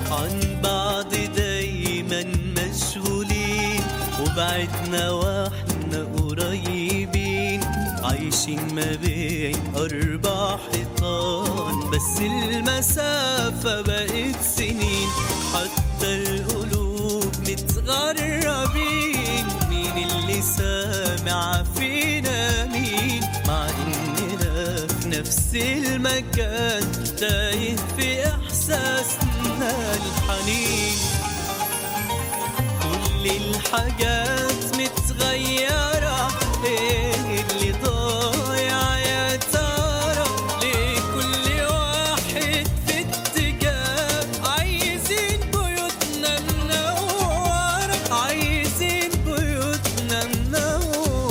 عن بعض دايما مشغولين وبعدنا واحنا قريبين عايشين ما بين أربع حيطان بس المسافة بقت سنين حتى القلوب متغربين مين اللي سامع فينا مين مع إننا في نفس المكان تايه في إحساسنا الحنين كل الحاجات متغيرة ايه اللي ضايع يا ترى ليه كل واحد في اتجاه عايزين بيوتنا منورة عايزين بيوتنا منورة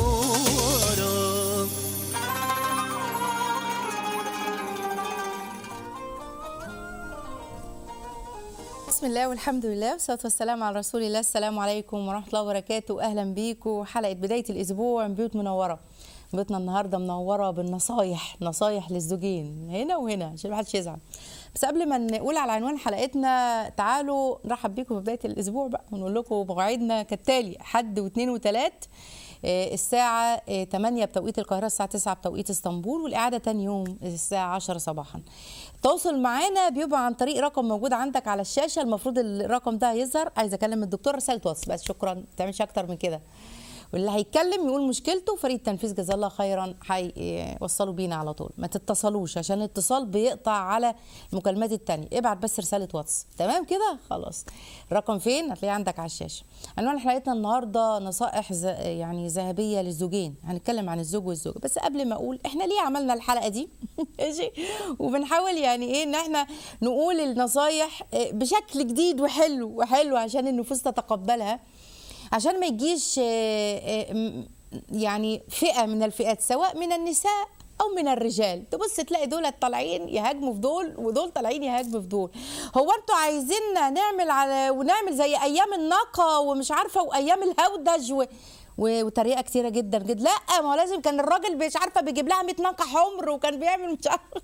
بسم الله والحمد لله والصلاة والسلام على رسول الله السلام عليكم ورحمة الله وبركاته أهلا بيكم حلقة بداية الأسبوع من بيوت منورة بيوتنا النهاردة منورة بالنصايح نصايح للزوجين هنا وهنا عشان محدش يزعل بس قبل ما نقول على عنوان حلقتنا تعالوا نرحب بيكم في بداية الأسبوع بقى ونقول لكم مواعيدنا كالتالي حد واثنين وثلاث آه، الساعة آه، 8 بتوقيت القاهرة الساعة 9 بتوقيت اسطنبول والإعادة تاني يوم الساعة 10 صباحا التواصل معانا بيبقى عن طريق رقم موجود عندك على الشاشة المفروض الرقم ده يظهر عايزة أكلم الدكتور رسالة واتس بس شكرا ما تعملش أكتر من كده واللي هيتكلم يقول مشكلته فريق التنفيذ جزاه الله خيرا هيوصلوا بينا على طول ما تتصلوش عشان الاتصال بيقطع على المكالمات التانية ابعت بس رسالة واتس تمام كده خلاص الرقم فين هتلاقيه عندك على الشاشة عنوان حلقتنا النهاردة نصائح ز... يعني ذهبية للزوجين هنتكلم عن الزوج والزوجة بس قبل ما اقول احنا ليه عملنا الحلقة دي ماشي وبنحاول يعني ايه ان احنا نقول النصايح بشكل جديد وحلو وحلو عشان النفوس تتقبلها عشان ما يجيش آه، آه، م- يعني فئه من الفئات سواء من النساء او من الرجال تبص تلاقي دول طالعين يهاجموا في دول ودول طالعين يهاجموا في دول هو انتوا عايزيننا نعمل على ونعمل زي ايام الناقه ومش عارفه وايام الهودج و... و- وتريقه كتيره جدا جدا لا ما هو لازم كان الراجل مش عارفه بيجيب لها 100 ناقه حمر وكان بيعمل مش عارفه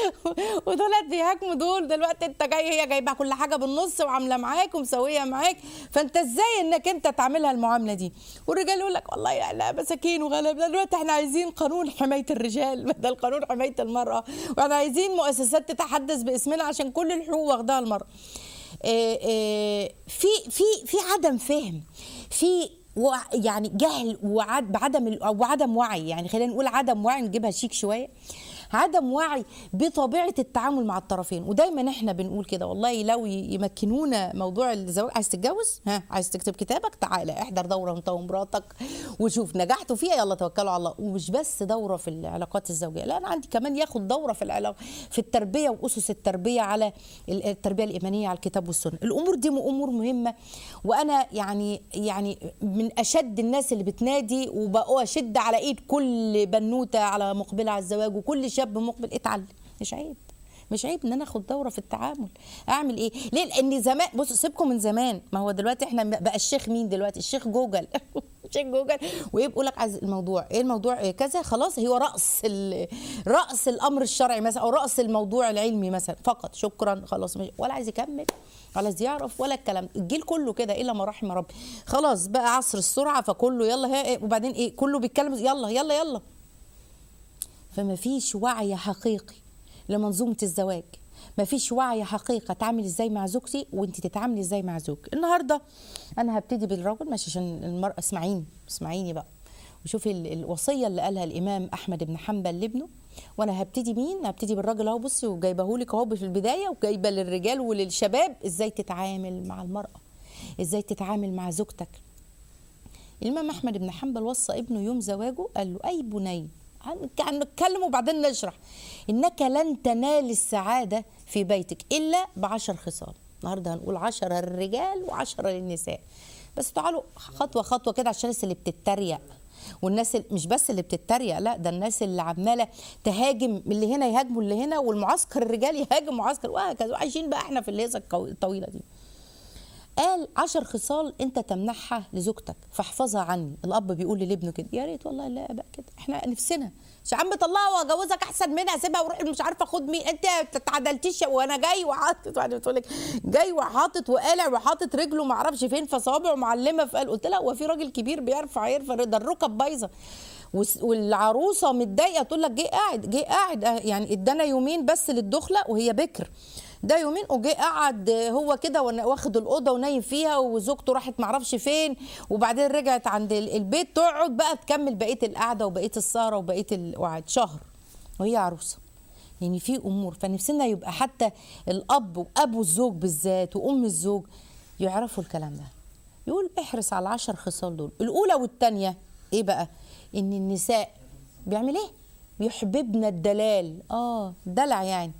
ودولت بيهاجموا دول دلوقتي انت جاي هي جايبه كل حاجه بالنص وعامله معاك ومسويه معاك فانت ازاي انك انت تعملها المعامله دي والرجال يقول لك والله لا مساكين وغلب لا دلوقتي احنا عايزين قانون حمايه الرجال بدل قانون حمايه المراه واحنا عايزين مؤسسات تتحدث باسمنا عشان كل الحقوق واخدها المراه آه، آه، في في في عدم فهم في وع- يعني جهل وعد بعدم ال- او عدم وعي يعني خلينا نقول عدم وعي نجيبها شيك شويه عدم وعي بطبيعه التعامل مع الطرفين ودايما احنا بنقول كده والله لو ي- يمكنونا موضوع الزواج عايز تتجوز ها عايز تكتب كتابك تعالى احضر دوره انت ومراتك وشوف نجحتوا فيها يلا توكلوا على الله ومش بس دوره في العلاقات الزوجيه لا انا عندي كمان ياخد دوره في العلاقه في التربيه واسس التربيه على ال- التربيه الايمانيه على الكتاب والسنه الامور دي امور مهمه وانا يعني يعني من اشد الناس اللي بتنادي وبقوا اشد على ايد كل بنوته على مقبله على الزواج وكل شاب مقبل اتعلم مش عيب مش عيب ان انا اخد دوره في التعامل اعمل ايه ليه لان زمان بصوا سيبكم من زمان ما هو دلوقتي احنا بقى الشيخ مين دلوقتي الشيخ جوجل الشيخ جوجل ويبقوا لك عايز الموضوع ايه الموضوع إيه كذا خلاص هو راس ال- راس الامر الشرعي مثلا او راس الموضوع العلمي مثلا فقط شكرا خلاص مش ولا عايز يكمل ولا عايز يعرف ولا الكلام الجيل كله كده الا ما رحم ربي خلاص بقى عصر السرعه فكله يلا هي إيه وبعدين ايه كله بيتكلم يلا يلا يلا فما فيش وعي حقيقي لمنظومة الزواج ما فيش وعي حقيقة تعمل ازاي مع زوجتي وانت تتعاملي ازاي مع زوجك النهاردة انا هبتدي بالرجل ماشي عشان المرأة اسمعيني اسمعيني بقى وشوفي ال- الوصية اللي قالها الامام احمد بن حنبل لابنه وانا هبتدي مين هبتدي بالراجل اهو بصي وجايبهولك اهو في البداية وجايبة للرجال وللشباب ازاي تتعامل مع المرأة ازاي تتعامل مع زوجتك الإمام أحمد بن حنبل وصى ابنه يوم زواجه قال له أي بني هن- هنتكلم وبعدين نشرح إنك لن تنال السعادة في بيتك إلا بعشر خصال النهاردة هنقول عشرة للرجال وعشرة للنساء بس تعالوا خطوة خطوة كده عشان الناس اللي بتتريق والناس ال- مش بس اللي بتتريق لا ده الناس اللي عماله تهاجم اللي هنا يهاجموا اللي هنا والمعسكر الرجال يهاجم معسكر وهكذا وعايشين بقى احنا في الهيصه القو- الطويله دي قال عشر خصال انت تمنحها لزوجتك فاحفظها عني الاب بيقول لابنه كده يا ريت والله لا ابقى كده احنا نفسنا مش عم طلعها واجوزك احسن منها سيبها وروح مش عارفه خد مين انت ما اتعدلتيش وانا جاي وحاطط واحده بتقول لك جاي وحاطط وقالع وحاطط رجله ما اعرفش فين فصوابعه معلمه في قال قلت لها هو في راجل كبير بيرفع يرفع ده الركب بايظه وس- والعروسه متضايقه تقول لك جه قاعد جه قاعد اه يعني ادانا يومين بس للدخله وهي بكر ده يومين وجه قعد هو كده وانا- واخد الاوضه ونايم فيها وزوجته راحت معرفش فين وبعدين رجعت عند ال- البيت تقعد بقى تكمل بقيه القعده وبقيه السهره وبقيه القعد شهر وهي عروسه يعني في امور فنفسنا يبقى حتى الاب وابو الزوج بالذات وام الزوج يعرفوا الكلام ده يقول احرص على العشر خصال دول الاولى والثانيه ايه بقى ان النساء بيعمل ايه بيحببنا الدلال اه دلع يعني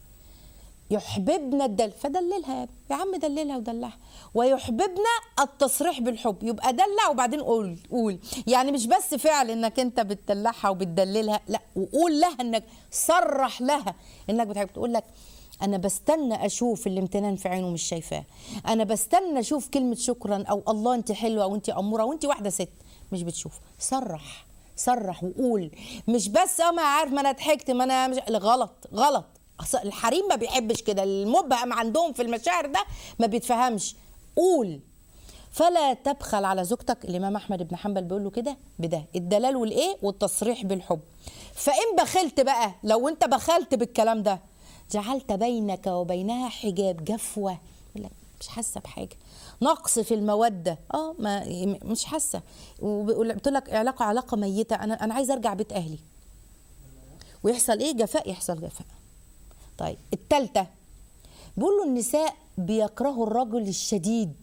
يحببنا الدل فدللها يا ابني. يا عم دللها ودلعها ويحببنا التصريح بالحب يبقى دلع وبعدين قول قول يعني مش بس فعل انك انت بتدلعها وبتدللها لا وقول لها انك صرح لها انك بتحب تقول لك انا بستنى اشوف الامتنان في عينه مش شايفاه انا بستنى اشوف كلمه شكرا او الله انت حلوه وانت اموره وانت واحده ست مش بتشوف صرح صرح وقول مش بس اه ما عارف ما انا ضحكت ما انا مش غلط غلط أصل الحريم ما بيحبش كده المبهم عندهم في المشاعر ده ما بيتفهمش قول فلا تبخل على زوجتك الامام احمد بن حنبل بيقول له كده بده الدلال والايه والتصريح بالحب فان بخلت بقى لو انت بخلت بالكلام ده جعلت بينك وبينها حجاب جفوه يقول لك مش حاسه بحاجه نقص في الموده اه ما مش حاسه وقلت لك علاقه علاقه ميته انا انا عايزه ارجع بيت اهلي ويحصل ايه جفاء يحصل جفاء طيب التالتة بيقول له النساء بيكرهوا الرجل الشديد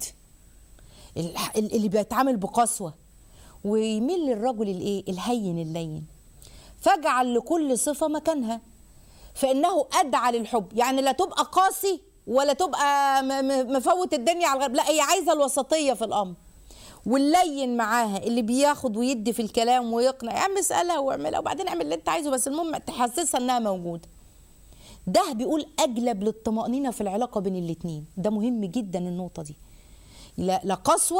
الح- اللي بيتعامل بقسوة ويميل للرجل الايه الهين اللين فاجعل لكل صفة مكانها فإنه أدعى للحب يعني لا تبقى قاسي ولا تبقى م- م- مفوت الدنيا على الغرب لا هي عايزة الوسطية في الأمر واللين معاها اللي بياخد ويدي في الكلام ويقنع يا عم اسألها واعملها وبعدين اعمل اللي انت عايزه بس المهم تحسسها انها موجوده ده بيقول اجلب للطمانينه في العلاقه بين الاتنين ده مهم جدا النقطه دي لا لا قسوه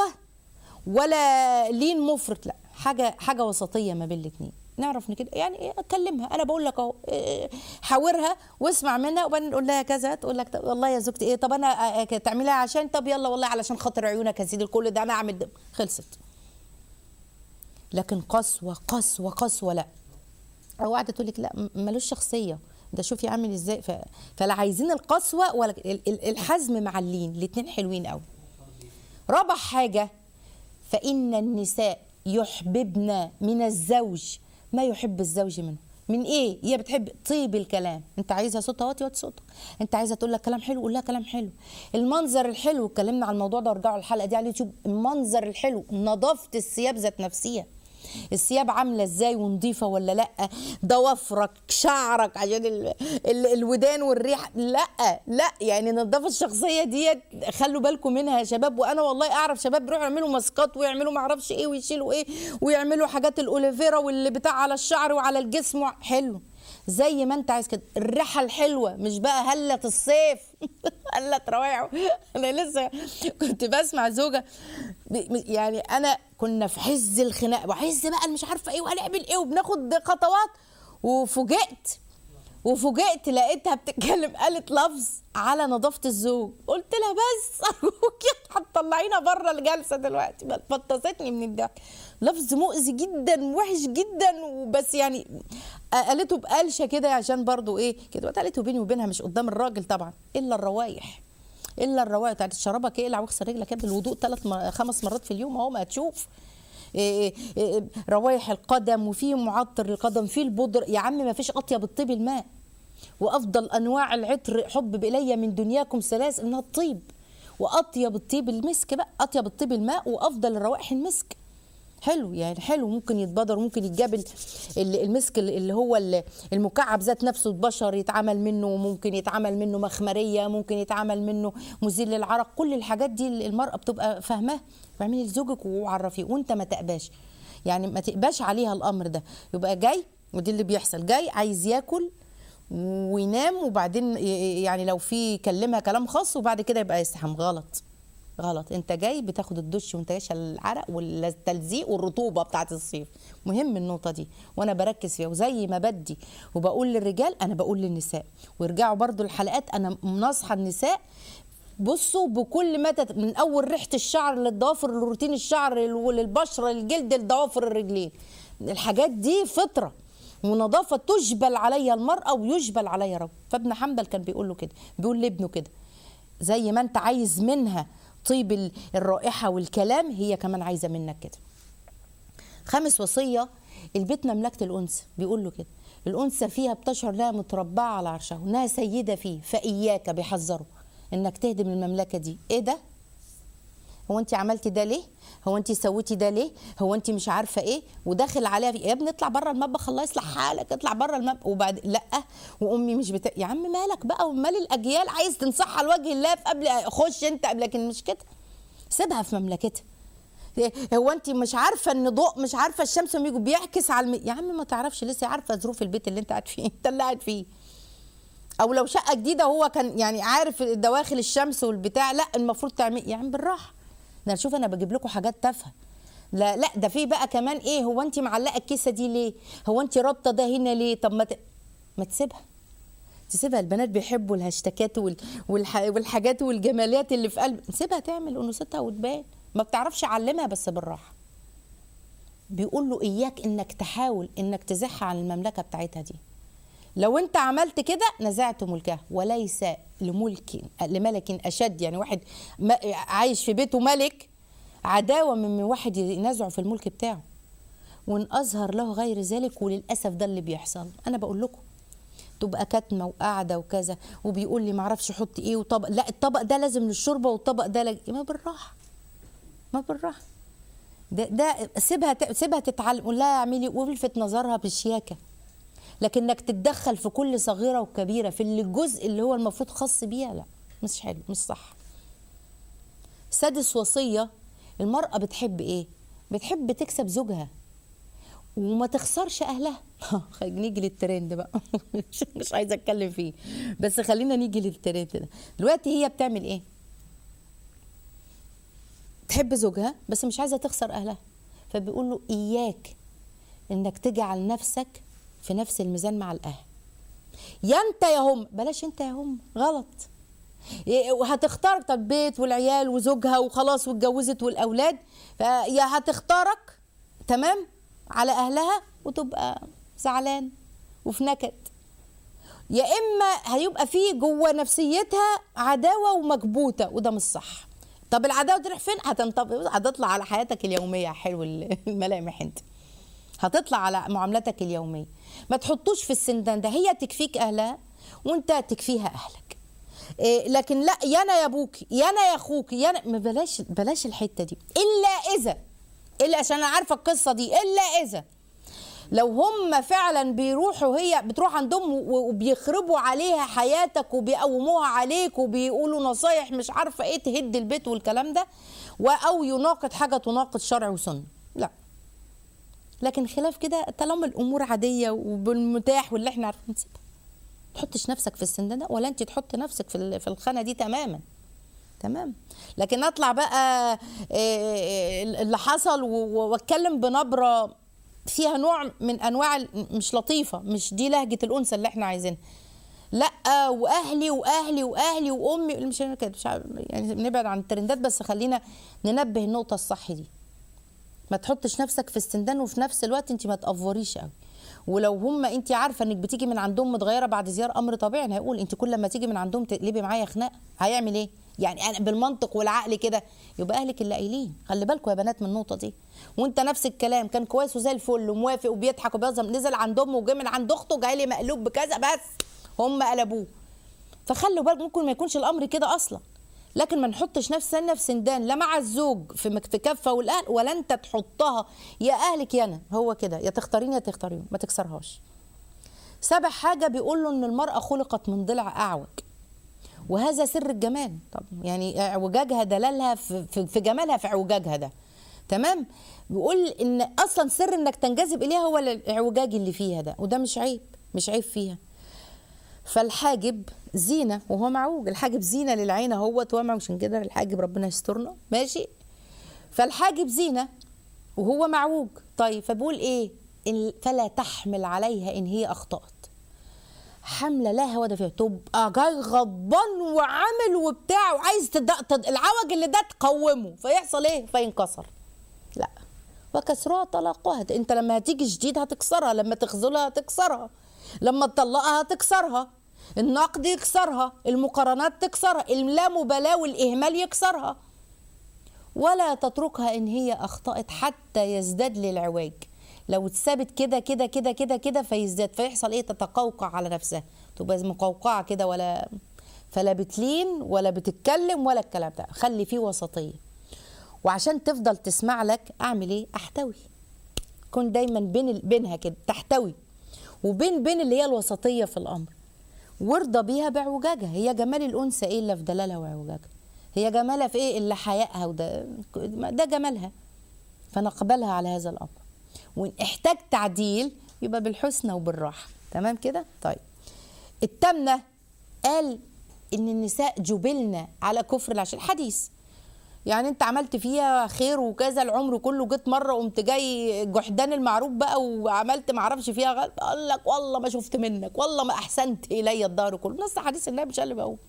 ولا لين مفرط لا حاجه حاجه وسطيه ما بين الاتنين نعرف كده يعني ايه اكلمها انا بقول لك اهو إيه، حاورها واسمع منها وبعدين نقول لها كذا تقول لك طب والله يا زوجتي ايه طب انا آه، آه، تعمليها عشان طب يلا والله علشان خاطر عيونك يا سيدي الكل ده انا اعمل ده خلصت لكن قسوه قسوه قسوه لا او قاعده تقول لك لا م- ملوش شخصيه ده شوفي عامل ازاي ف... فلا عايزين القسوه ولا ال- ال- الحزم مع اللين الاتنين حلوين قوي رابع حاجه فان النساء يحببن من الزوج ما يحب الزوج منه من ايه هي بتحب طيب الكلام انت عايزها صوتها واطي واطي صوتها انت عايزه تقول لك كلام حلو قول لها كلام حلو المنظر الحلو اتكلمنا عن الموضوع ده ارجعوا الحلقه دي على اليوتيوب المنظر الحلو نظافه الثياب ذات نفسها الثياب عامله ازاي ونظيفه ولا لا ضوافرك شعرك عشان ال... ال... الودان والريح لا لا يعني النظافه الشخصيه ديت خلوا بالكم منها يا شباب وانا والله اعرف شباب بيروحوا يعملوا ماسكات ويعملوا ما اعرفش ايه ويشيلوا ايه ويعملوا حاجات الاوليفيرا واللي بتاع على الشعر وعلى الجسم و- حلو زي ما انت عايز كده الريحه الحلوه مش بقى هله الصيف هله روايعه انا لسه كنت بسمع زوجه ب- يعني انا كنا في حز الخناق وعز بقى مش عارفه ايه وهنعمل ايه وبناخد خطوات وفوجئت وفوجئت لقيتها بتتكلم قالت لفظ على نظافه الزوج قلت لها بس ارجوكي هتطلعينا بره الجلسه دلوقتي بل- فطستني من الضحك لفظ مؤذي جدا وحش جدا وبس يعني قالته بقلشه كده عشان برضو ايه كده قالته بيني وبينها مش قدام الراجل طبعا الا الروايح الا الروايح بتاعت شرابك اقلع واغسل رجلك قبل الوضوء ثلاث خمس مرات في اليوم اهو ما هتشوف إيه إيه روايح القدم وفي معطر القدم في البودر يا عم ما فيش اطيب الطيب الماء وافضل انواع العطر حب الي من دنياكم ثلاث انها الطيب واطيب الطيب المسك بقى اطيب الطيب الماء وافضل الروائح المسك حلو يعني حلو ممكن يتبادر ممكن يتجاب ال- ال- المسك اللي هو ال- المكعب ذات نفسه البشر يتعمل منه ممكن يتعمل منه مخمريه ممكن يتعمل منه مزيل للعرق كل الحاجات دي المراه بتبقى فاهماها اعملي لزوجك وعرفيه وانت ما تقباش يعني ما تقباش عليها الامر ده يبقى جاي ودي اللي بيحصل جاي عايز ياكل وينام وبعدين ي- يعني لو في كلمها كلام خاص وبعد كده يبقى يستحم غلط غلط انت جاي بتاخد الدش وانت جاي العرق والتلزيق والرطوبه بتاعت الصيف مهم النقطه دي وانا بركز فيها وزي ما بدي وبقول للرجال انا بقول للنساء وارجعوا برضو الحلقات انا مناصحه النساء بصوا بكل ما تت... من اول ريحه الشعر للضوافر لروتين الشعر للبشره للجلد لضوافر الرجلين الحاجات دي فطره ونظافه تجبل عليها المراه ويجبل عليها الرجل فابن حنبل كان بيقول له كده بيقول لابنه كده زي ما انت عايز منها طيب ال- الرائحه والكلام هي كمان عايزه منك كده خامس وصيه البيت مملكه الانثى بيقول له كده الانثى فيها بتشعر انها متربعه على عرشها وانها سيده فيه فاياك بيحذره انك تهدم المملكه دي ايه ده هو انت عملتي ده ليه هو انت سويتي ده ليه هو انت مش عارفه ايه وداخل عليها في... يا ابني اطلع بره المطبخ الله يصلح حالك اطلع بره المطبخ وبعد لا وامي مش بتا... يا عم مالك بقى ومال الاجيال عايز تنصحها لوجه الله في قبل خش انت قبل لكن مش كده سيبها في مملكتها هو انت مش عارفه ان ضوء مش عارفه الشمس لما يجي بيعكس على الم... يا عم ما تعرفش لسه عارفه ظروف البيت اللي انت قاعد فيه انت اللي قاعد فيه او لو شقه جديده هو كان يعني عارف دواخل الشمس والبتاع لا المفروض تعمل يا عم بالراحه ده شوف انا بجيب لكم حاجات تافهه لا لا ده في بقى كمان ايه هو انت معلقه الكيسه دي ليه هو انت رابطه ده هنا ليه طب ما ت... ما تسيبها تسيبها البنات بيحبوا الهاشتاجات وال... والح... والحاجات والجماليات اللي في قلب سيبها تعمل انوثتها وتبان ما بتعرفش علمها بس بالراحه بيقول له اياك انك تحاول انك تزحها عن المملكه بتاعتها دي لو انت عملت كده نزعت ملكها وليس لملك لملك اشد يعني واحد ما- عايش في بيته ملك عداوه من من واحد ينازعه في الملك بتاعه وان اظهر له غير ذلك وللاسف ده اللي بيحصل انا بقول لكم تبقى كاتمه وقاعده وكذا وبيقول لي معرفش احط ايه وطبق لا الطبق ده لازم للشوربه والطبق ده لج... ما بالراحه ما بالراحه ده ده سيبها ت- سيبها تتعلم قول لها اعملي والفت نظرها بشياكه لكنك تتدخل في كل صغيره وكبيره في اللي الجزء اللي هو المفروض خاص بيها لا مش حلو مش صح سادس وصيه المراه بتحب ايه بتحب تكسب زوجها وما تخسرش اهلها نيجي للترند بقى مش- مش عايزه اتكلم فيه بس خلينا نيجي للترند ده دلوقتي هي بتعمل ايه تحب زوجها بس مش عايزه تخسر اهلها فبيقول له اياك انك تجعل نفسك في نفس الميزان مع الاهل يا انت يا هم بلاش انت يا هم غلط إيه، وهتختار طب البيت والعيال وزوجها وخلاص واتجوزت والاولاد فيا هتختارك تمام على اهلها وتبقى زعلان وفي نكد يا اما هيبقى في جوه نفسيتها عداوه ومكبوته وده مش صح طب العداوه تروح فين هتنطبق هتطلع على حياتك اليوميه حلو الملامح انت هتطلع على معاملتك اليوميه ما تحطوش في السندان ده هي تكفيك اهلها وانت تكفيها اهلك إيه لكن لا يا انا يا ابوك يا انا يا اخوك يا أنا ما بلاش بلاش الحته دي الا اذا الا عشان انا عارفه القصه دي الا اذا لو هم فعلا بيروحوا هي بتروح عندهم و- وبيخربوا عليها حياتك وبيقوموها عليك وبيقولوا نصايح مش عارفه ايه تهد البيت والكلام ده و- او يناقض حاجه تناقض شرع وسنه لا لكن خلاف كده طالما الامور عاديه وبالمتاح واللي احنا عارفين نسيبها ما تحطش نفسك في السن ده ولا انت تحط نفسك في ال- في الخانه دي تماما تمام لكن اطلع بقى إيه، اللي حصل و- و- واتكلم بنبره فيها نوع من انواع ال- مش لطيفه مش دي لهجه الانثى اللي احنا عايزينها لا واهلي واهلي واهلي وامي مش كده مش عارف- يعني نبعد عن الترندات بس خلينا ننبه النقطه الصح دي ما تحطش نفسك في السندان وفي نفس الوقت انت ما تافوريش قوي ولو هم انت عارفه انك بتيجي من عندهم متغيره بعد زياره امر طبيعي انا هيقول انت كل ما تيجي من عندهم تقلبي معايا خناق هيعمل ايه يعني انا بالمنطق والعقل كده يبقى اهلك اللي قايلين خلي بالكم يا بنات من النقطه دي وانت نفس الكلام كان كويس وزي الفل وموافق وبيضحك وبيهزر نزل عند امه وجه من عند اخته جاي لي مقلوب بكذا بس هم قلبوه فخلوا بالك ممكن ما يكونش الامر كده اصلا لكن ما نحطش نفسنا في سندان لا مع الزوج في مك- في كفه والاهل ولا انت تحطها يا اهلك يا انا هو كده يا تختارين يا تختارين ما تكسرهاش سابع حاجه بيقول له ان المراه خلقت من ضلع اعوج وهذا سر الجمال طب يعني اعوجاجها دلالها في, في, في جمالها في اعوجاجها ده تمام بيقول ان اصلا سر انك تنجذب اليها هو الاعوجاج اللي فيها ده وده مش عيب مش عيب فيها فالحاجب زينه وهو معوج الحاجب زينه للعين اهوت وهو معوج عشان كده الحاجب ربنا يسترنا ماشي فالحاجب زينه وهو معوج طيب فبقول ايه إن فلا تحمل عليها ان هي اخطات حمله لا هو ده فيها تبقى جاي غضبان وعامل وبتاع وعايز تد... تد... العوج اللي ده تقومه فيحصل ايه فينكسر لا وكسرها طلاقها انت لما هتيجي جديد هتكسرها لما تخذلها هتكسرها لما تطلقها هتكسرها النقد يكسرها المقارنات تكسرها اللامبالاه والاهمال يكسرها ولا تتركها ان هي اخطات حتى يزداد للعواج لو اتثبت كده كده كده كده كده فيزداد فيحصل ايه تتقوقع على نفسها تبقى مقوقعه كده ولا فلا بتلين ولا بتتكلم ولا الكلام ده خلي فيه وسطيه وعشان تفضل تسمع لك اعمل ايه احتوي كن دايما بين ال- بينها كده تحتوي وبين بين اللي هي الوسطيه في الامر وارضى بيها باعوجاجها هي جمال الانثى ايه الا في دلالها واعوجاجها هي جمالها في ايه الا حيائها وده ده جمالها فنقبلها على هذا الامر وان احتاج تعديل يبقى بالحسنى وبالراحه تمام كده طيب التامنه قال ان النساء جبلنا على كفر العشر الحديث يعني انت عملت فيها خير وكذا العمر كله جيت مره قمت جاي جحدان المعروف بقى وعملت ما اعرفش فيها غلط قال لك والله ما شفت منك والله ما احسنت الي الدهر كله نص حديث النبي مش اللي بقول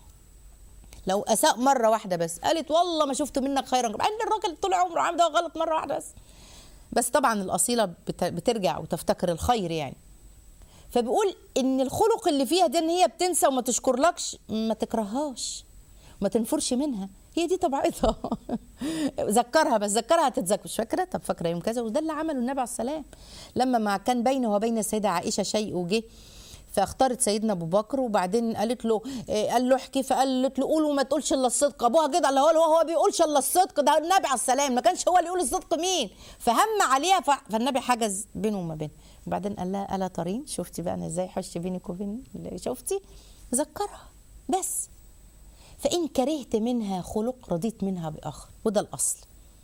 لو اساء مره واحده بس قالت والله ما شفت منك خيرا عند الراجل طول عمره عامل ده غلط مره واحده بس بس طبعا الاصيله بت- بترجع وتفتكر الخير يعني فبيقول ان الخلق اللي فيها ده ان هي بتنسى وما تشكرلكش ما تكرههاش ما تنفرش منها هي دي طبيعتها ذكرها بس ذكرها هتتذكر مش فاكره طب فاكره يوم كذا وده اللي عمله النبي عليه السلام لما ما كان بينه وبين السيده عائشه شيء وجه فاختارت سيدنا ابو بكر وبعدين قالت له إيه، قال له احكي فقالت له قول وما تقولش الا الصدق ابوها كده اللي هو هو هو بيقولش الا الصدق ده النبي عليه السلام ما كانش هو اللي يقول الصدق مين فهم عليها ف... فالنبي حجز بينه وما بينها وبعدين قال لها الا طرين شفتي بقى انا ازاي حش بينك وبين شفتي ذكرها بس فإن كرهت منها خلق رضيت منها بآخر وده الأصل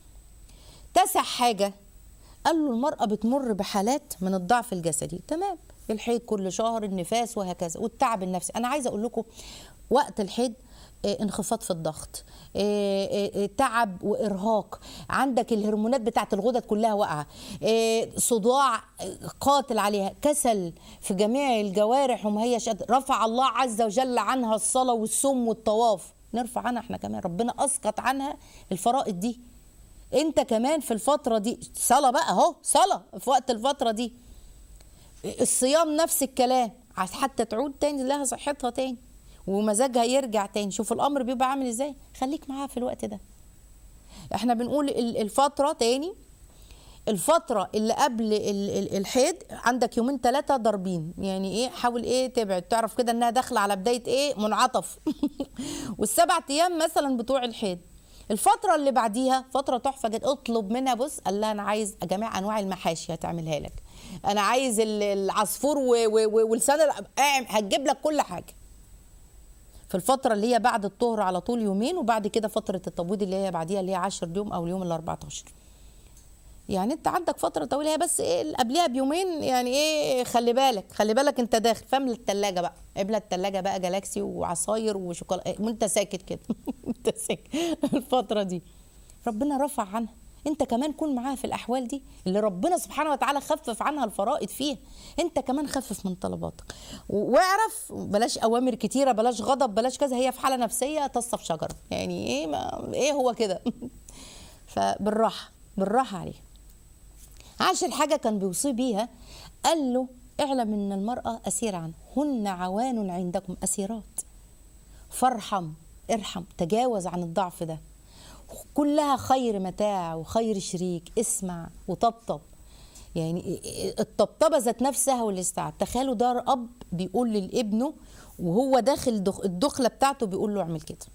تسع حاجة قال له المرأة بتمر بحالات من الضعف الجسدي تمام الحيض كل شهر النفاس وهكذا والتعب النفسي أنا عايزة أقول لكم وقت الحيض آه، انخفاض في الضغط آه، آه، آه، تعب وارهاق عندك الهرمونات بتاعت الغدد كلها واقعه آه، صداع آه، قاتل عليها كسل في جميع الجوارح وما هيش قادرة. رفع الله عز وجل عنها الصلاه والصوم والطواف نرفع عنها احنا كمان ربنا اسقط عنها الفرائض دي انت كمان في الفتره دي صلاه بقى اهو صلاه في وقت الفتره دي الصيام نفس الكلام عشان حتى تعود تاني لها صحتها تاني ومزاجها يرجع تاني شوف الامر بيبقى عامل ازاي خليك معاها في الوقت ده احنا بنقول ال- الفتره تاني الفترة اللي قبل ال- ال- الحيض عندك يومين ثلاثة ضاربين يعني ايه حاول ايه تبعد تعرف كده انها داخلة على بداية ايه منعطف والسبع ايام مثلا بتوع الحيض الفترة اللي بعديها فترة تحفة جدا اطلب منها بص قال لها انا عايز جميع انواع المحاشي هتعملها لك انا عايز ال- العصفور و- و- و- ولسان الع- اعم- هتجيب لك كل حاجة في الفترة اللي هي بعد الطهر على طول يومين وبعد كده فترة التبويض اللي هي بعديها اللي هي 10 يوم او اليوم ال 14 يعني انت عندك فتره طويله هي بس ايه اللي قبلها بيومين يعني ايه خلي بالك خلي بالك انت داخل فاملى التلاجة بقى املى التلاجة بقى جالاكسي وعصاير وشوكولاته وانت ساكت كده انت ساكت الفتره دي ربنا رفع عنها انت كمان كون معاها في الاحوال دي اللي ربنا سبحانه وتعالى خفف عنها الفرائض فيها انت كمان خفف من طلباتك و- واعرف بلاش اوامر كتيره بلاش غضب بلاش كذا هي في حاله نفسيه تصف شجره يعني ايه ما ايه هو كده فبالراحه بالراحه عليها عاشر حاجة كان بيوصي بيها قال له اعلم ان المرأة أسيرة عنه هن عوان عندكم أسيرات فارحم ارحم تجاوز عن الضعف ده كلها خير متاع وخير شريك اسمع وطبطب يعني الطبطبة ذات نفسها والاستيعاب تخيلوا دار أب بيقول لابنه وهو داخل دخ- الدخلة بتاعته بيقول له اعمل كده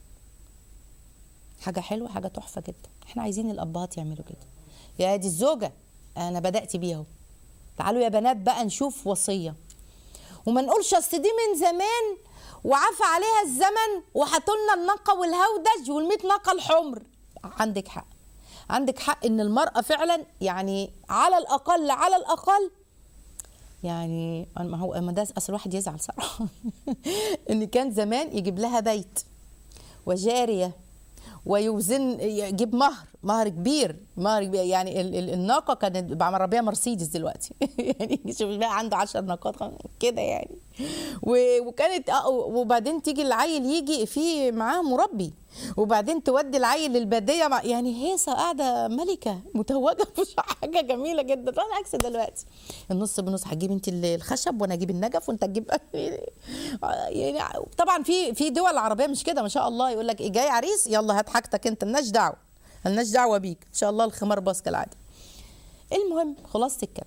حاجة حلوة حاجة تحفة جدا احنا عايزين الأبهات يعملوا كده يا دي الزوجة أنا بدأت بيها اهو تعالوا يا بنات بقى نشوف وصية وما نقولش أصل دي من زمان وعفى عليها الزمن وحطولنا النقة والهودج والميت نقة الحمر عندك حق عندك حق ان المرأة فعلا يعني على الأقل على الأقل يعني ما هو ما ده اصل الواحد يزعل صراحه ان كان زمان يجيب لها بيت وجاريه ويوزن يجيب مهر مهر كبير مهر كبير يعني ال- ال- الناقه كانت بعمل بيها مرسيدس دلوقتي يعني شوف بقى عنده 10 ناقات خم- كده يعني و- وكانت آه، وبعدين تيجي العيل يجي في معاه مربي وبعدين تودي العيل للباديه مع يعني هيصه قاعده ملكه متوجه مش حاجه جميله جدا لا العكس دلوقتي النص بنص هتجيب انت الخشب وانا اجيب النجف وانت تجيب يعني طبعا في في دول عربيه مش كده ما شاء الله يقول لك إيه جاي عريس يلا هات حاجتك انت مالناش دعوه مالناش دعوه بيك ان شاء الله الخمار باص كالعاده المهم خلاصه الكلام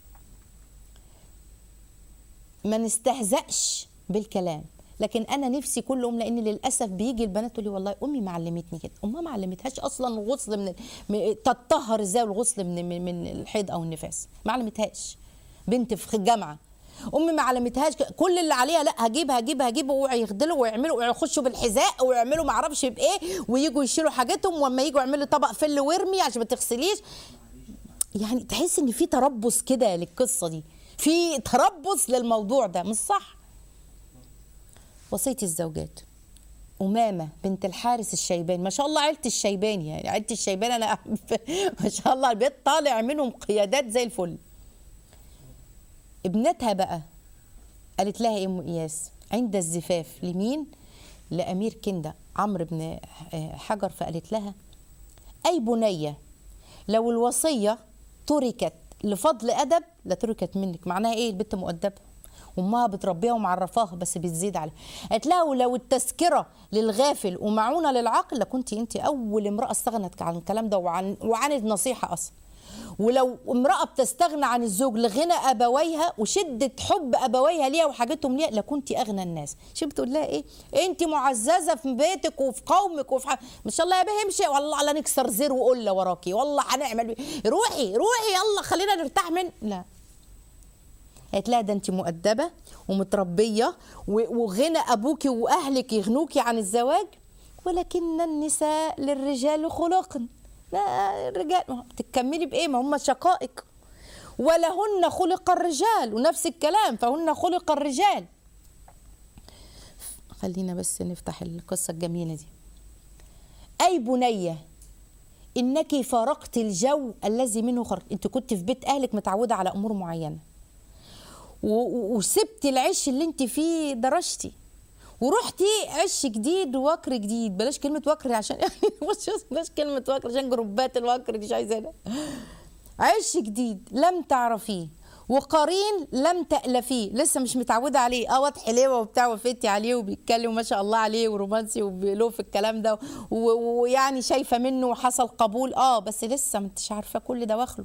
ما نستهزأش بالكلام لكن انا نفسي كل ام لان للاسف بيجي البنات تقول لي والله امي ما علمتني كده امها ما علمتهاش اصلا الغسل من من- تتطهر ازاي الغسل من من من الحيض او النفاس ما علمتهاش بنت في الجامعه امي ما علمتهاش ك- كل اللي عليها لا هجيب هجيب هجيب ويغدلوا ويعملوا ويخشوا بالحذاء ويعملوا ما اعرفش بايه ويجوا يشيلوا حاجتهم واما يجوا يعملوا طبق فل وارمي عشان ما تغسليش يعني تحس ان في تربص كده للقصه دي في تربص للموضوع ده مش صح وصيه الزوجات أمامة بنت الحارس الشيباني ما شاء الله عيلة الشيباني يعني عيلة الشيباني أنا ما شاء الله البيت طالع منهم قيادات زي الفل ابنتها بقى قالت لها إيه أم إياس عند الزفاف لمين لأمير كندة عمرو بن حجر فقالت لها أي بنية لو الوصية تركت لفضل أدب لتركت منك معناها إيه البنت مؤدبة امها بتربيها ومعرفاها بس بتزيد عليها قالت لها ولو التذكره للغافل ومعونه للعاقل لكنت انت اول امراه استغنت عن الكلام ده وعن وعن النصيحه اصلا ولو امراه بتستغنى عن الزوج لغنى ابويها وشده حب ابويها ليها وحاجتهم ليها لكنت اغنى الناس شو بتقول لها ايه انت معززه في بيتك وفي قومك وفي ح... ما شاء الله يا بيه امشي والله لا نكسر زر وقله وراكي والله هنعمل روحي روحي يلا خلينا نرتاح من لا قالت لها ده انت مؤدبه ومتربيه و- وغنى ابوكي واهلك يغنوكي عن الزواج ولكن النساء للرجال خلق لا الرجال ما هو تكملي بايه ما هم شقائق ولهن خلق الرجال ونفس الكلام فهن خلق الرجال خلينا بس نفتح القصه الجميله دي اي بنيه انك فارقت الجو الذي منه خرجت انت كنت في بيت اهلك متعوده على امور معينه و- و- وسبتي العش اللي انت فيه درجتي ورحتي عش جديد ووكر جديد بلاش كلمة وكر عشان يعني بص بلاش كلمة وكر عشان جروبات الوكر دي مش عايزاها عش جديد لم تعرفيه وقرين لم تألفيه لسه مش متعودة عليه اه واد حليوة وبتاع وفتي عليه وبيتكلم ما شاء الله عليه ورومانسي وبيلو في الكلام ده و- ويعني شايفة منه وحصل قبول اه بس لسه ما انتش عارفة كل ده واخله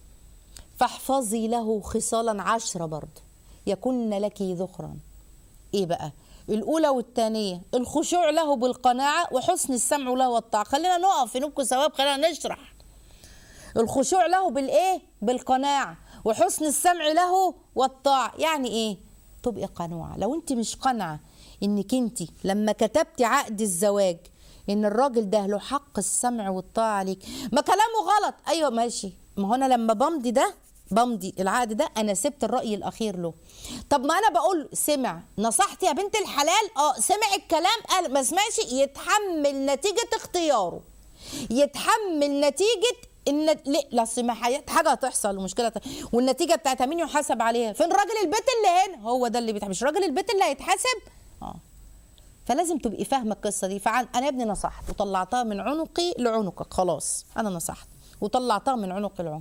فاحفظي له خصالا عشرة برضه يكن لك ذخرا ايه بقى الاولى والثانيه الخشوع له بالقناعه وحسن السمع له والطاعه خلينا نقف في نبكي ثواب خلينا نشرح الخشوع له بالايه بالقناعه وحسن السمع له والطاعه يعني ايه تبقي قنوعه لو انت مش قنعه انك انت لما كتبتي عقد الزواج ان الراجل ده له حق السمع والطاعه عليك ما كلامه غلط ايوه ماشي ما هو انا لما بمضي ده بمضي العقد ده انا سبت الراي الاخير له طب ما انا بقول سمع نصحتي يا بنت الحلال اه سمع الكلام قال ما سمعش يتحمل نتيجه اختياره يتحمل نتيجه ان لا لا أصل حاجه حاجه هتحصل ومشكله هت- والنتيجه بتاعتها مين يحاسب عليها فين راجل البيت اللي هنا هو ده اللي بيتحاسب مش راجل البيت اللي هيتحاسب اه فلازم تبقي فاهمه القصه دي فعن انا يا ابني نصحت وطلعتها من عنقي لعنقك خلاص انا نصحت وطلعتها من عنق لعنق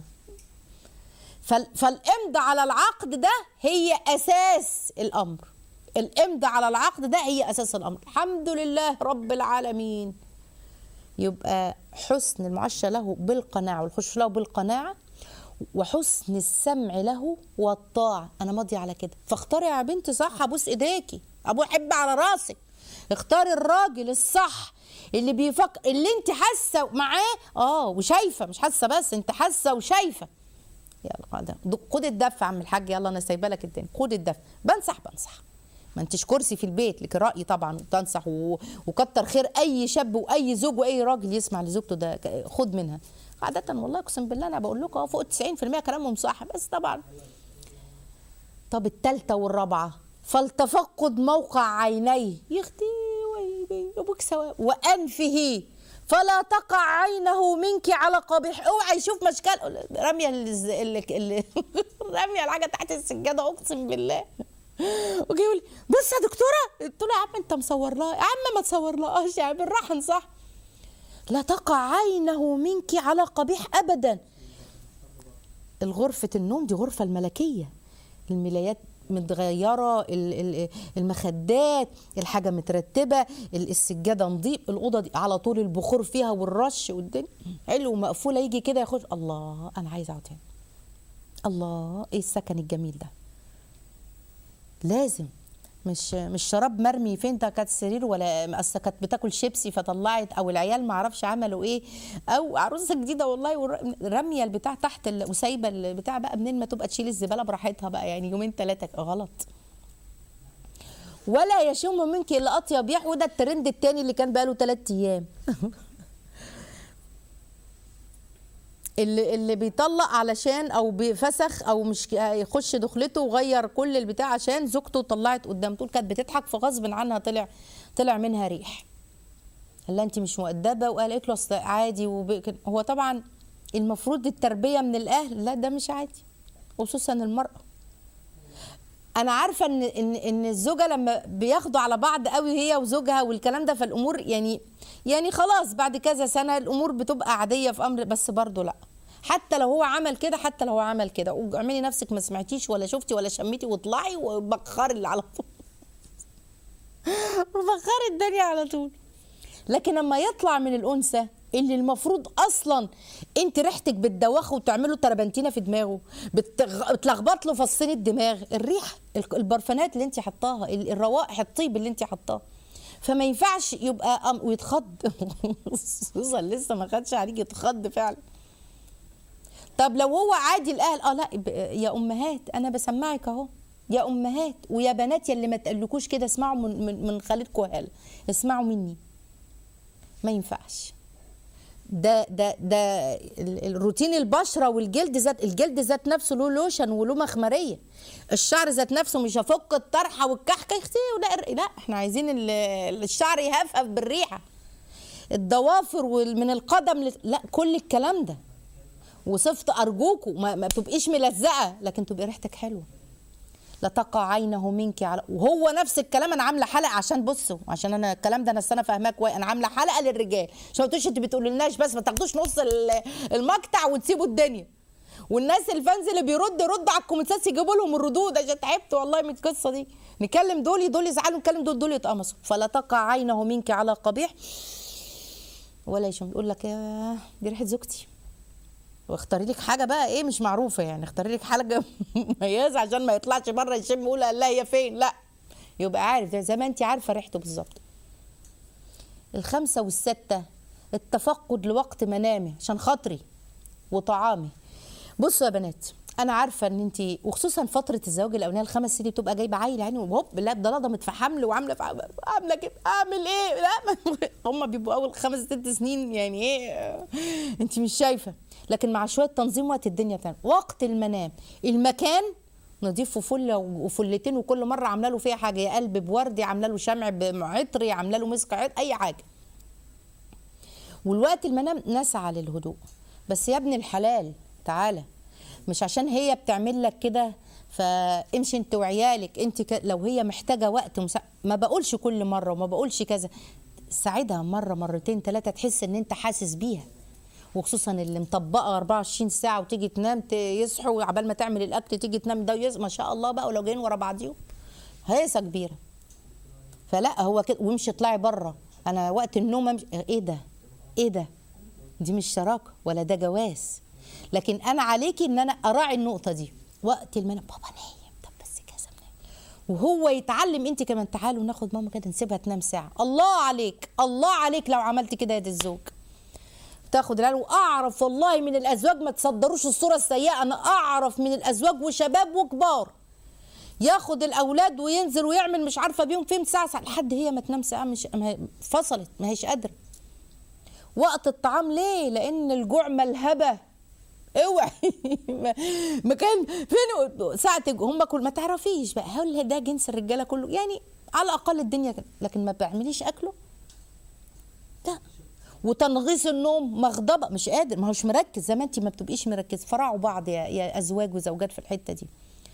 فال- فالامضاء على العقد ده هي اساس الامر الامضاء على العقد ده هي اساس الامر الحمد لله رب العالمين يبقى حسن المعاشرة له بالقناعة والخش له بالقناعة وحسن السمع له والطاعة أنا ماضية على كده فاختاري يا بنتي صح أبوس إيديكي أبو حب على راسك اختاري الراجل الصح اللي بيفكر اللي انت حاسه معاه اه وشايفه مش حاسه بس انت حاسه وشايفه يلا قاعدة. خد الدف يا عم الحاج يلا انا سايبه لك الدنيا خد الدف بنصح بنصح ما انتش كرسي في البيت لك راي طبعا وتنصح و... وكتر خير اي شاب واي زوج واي راجل يسمع لزوجته ده ك- خد منها عادة والله اقسم بالله انا بقول لكم اه فوق 90% كلامهم صح بس طبعا طب التالتة والرابعة فلتفقد موقع عينيه يختي ويبي ابوك سواء وانفه فلا تقع عينه منك على قبيح اوعى يشوف مشكل راميه اللي اللي راميه الحاجه تحت السجاده اقسم بالله وجي يقول لي بص يا دكتوره قلت له يا عم انت مصور لها يا عم ما تصور لهاش يا عم بالراحه انصح لا تقع عينه منك على قبيح ابدا الغرفة النوم دي غرفة الملكية الملايات متغيرة ال- ال- المخدات الحاجة مترتبة ال- السجادة نظيف الأوضة دي على طول البخور فيها والرش والدنيا حلو ومقفولة يجي كده ياخد الله أنا عايزة أقعد هنا الله إيه السكن الجميل ده لازم مش مش شراب مرمي فين ده كانت سرير ولا اصل كانت بتاكل شيبسي فطلعت او العيال ما اعرفش عملوا ايه او عروسه جديده والله ور- راميه البتاع تحت ال- وسايبه البتاع بقى منين ما تبقى تشيل الزباله براحتها بقى يعني يومين ثلاثه غلط ولا يشم منك الا اطيب ريح وده الترند التاني اللي كان بقاله ثلاث ايام اللي اللي بيطلق علشان او بفسخ او مش يخش دخلته وغير كل البتاع عشان زوجته طلعت قدام طول كانت بتضحك فغصب عنها طلع طلع منها ريح قال لها انت مش مؤدبه وقالت له اصل عادي وب... هو طبعا المفروض التربيه من الاهل لا ده مش عادي خصوصا المراه انا عارفه ان ان ان الزوجه لما بياخدوا على بعض قوي هي وزوجها والكلام ده فالامور يعني يعني خلاص بعد كذا سنه الامور بتبقى عاديه في امر بس برضه لا حتى لو هو عمل كده حتى لو هو عمل كده واعملي نفسك ما سمعتيش ولا شفتي ولا شميتي واطلعي وبخري اللي على طول وبخري الدنيا على طول لكن لما يطلع من الانثى اللي المفروض اصلا انت ريحتك بتدوخه وتعمله تربنتينه في دماغه بتغ... بتلخبط له فصين الدماغ الريح ال- البرفانات اللي انت حطاها ال- الروائح الطيب اللي انت حطاه فما ينفعش يبقى أم... ويتخض خصوصا لسه ما خدش عليك يتخض فعلا طب لو هو عادي الاهل اه لا ب- يا امهات انا بسمعك اهو يا امهات ويا بنات يلي ما تقلكوش كده اسمعوا من من, من خالتكم هلا اسمعوا مني ما ينفعش ده ده ده ال- الروتين البشره والجلد ذات الجلد ذات نفسه له لوشن وله مخمريه الشعر ذات نفسه مش هفك الطرحه والكحكه يختي ولا لا احنا عايزين ال- الشعر يهفهف بالريحه الضوافر وال- من القدم لت- لا كل الكلام ده وصفت ارجوكوا ما, ما تبقيش ملزقه لكن تبقي ريحتك حلوه لا تقع عينه منك على وهو نفس الكلام انا عامله حلقه عشان بصوا عشان انا الكلام ده انا السنه فاهماه كويس انا عامله حلقه للرجال عشان ما تقولوش انت بتقولوا لناش بس ما تاخدوش نص ال- المقطع وتسيبوا الدنيا والناس الفانز اللي بيرد يرد على الكومنتات يجيبوا لهم الردود عشان تعبت والله من القصه دي نكلم دول دول يزعلوا نكلم دول دول يتقمصوا فلا تقع عينه منك على قبيح ولا يشم يقول لك يا دي ريحه زوجتي واختاري لك حاجه بقى ايه مش معروفه يعني اختاري لك حاجه مميزه عشان ما يطلعش بره يشم يقول لا هي فين لا يبقى عارف زي ما انت عارفه ريحته بالظبط الخمسه والسته التفقد لوقت منامي عشان خاطري وطعامي بصوا يا بنات انا عارفه ان انت وخصوصا فتره الزواج الاولانيه الخمس سنين بتبقى جايبه عيل يعني وهوب لا ده لضمت في حمل وعامله في عم- عامله كده اعمل ايه لا هم بيبقوا اول خمس ست سنين يعني ايه انت مش شايفه لكن مع شويه تنظيم وقت الدنيا بتاعنا وقت المنام المكان نضيف فله وفلتين وكل مره عامله له فيها حاجه يا قلب بورد يا عامله له شمع بعطر يا عامله له مسك عطر اي حاجه والوقت المنام نسعى للهدوء بس يا ابن الحلال تعالى مش عشان هي بتعمل لك كده فامشي انت وعيالك انت ك... لو هي محتاجه وقت مسا... ما بقولش كل مره وما بقولش كذا ساعدها مره مرتين ثلاثه تحس ان انت حاسس بيها وخصوصا اللي مطبقه 24 ساعه وتيجي تنام ت- يصحوا عبال ما تعمل الاكل تيجي تنام ده ويص... ما شاء الله بقى ولو جايين ورا بعضيهم هيصه كبيره فلا هو كده وامشي اطلعي بره انا وقت النوم أمشي. ايه ده ايه ده دي مش شراكه ولا ده جواز لكن انا عليكي ان انا اراعي النقطه دي وقت المنام بابا نايم طب بس كذا نايم وهو يتعلم انت كمان تعالوا ناخد ماما كده نسيبها تنام ساعه الله عليك الله عليك لو عملت كده يا دي الزوج تاخد العيال واعرف والله من الازواج ما تصدروش الصوره السيئه انا اعرف من الازواج وشباب وكبار ياخد الاولاد وينزل ويعمل مش عارفه بيهم فين ساعه ساعه لحد هي ما تنام ساعه مش ما هي- فصلت ما هيش قادره وقت الطعام ليه لان الجوع ملهبه اوعي مكان فين ساعة هم كل ما تعرفيش بقى هل ده جنس الرجاله كله يعني على الاقل الدنيا كده لكن ما بعمليش اكله لا وتنغيص النوم مغضبه مش قادر ما هوش مركز زي ما انت ما بتبقيش مركز فرعوا بعض يا, يا ازواج وزوجات في الحته دي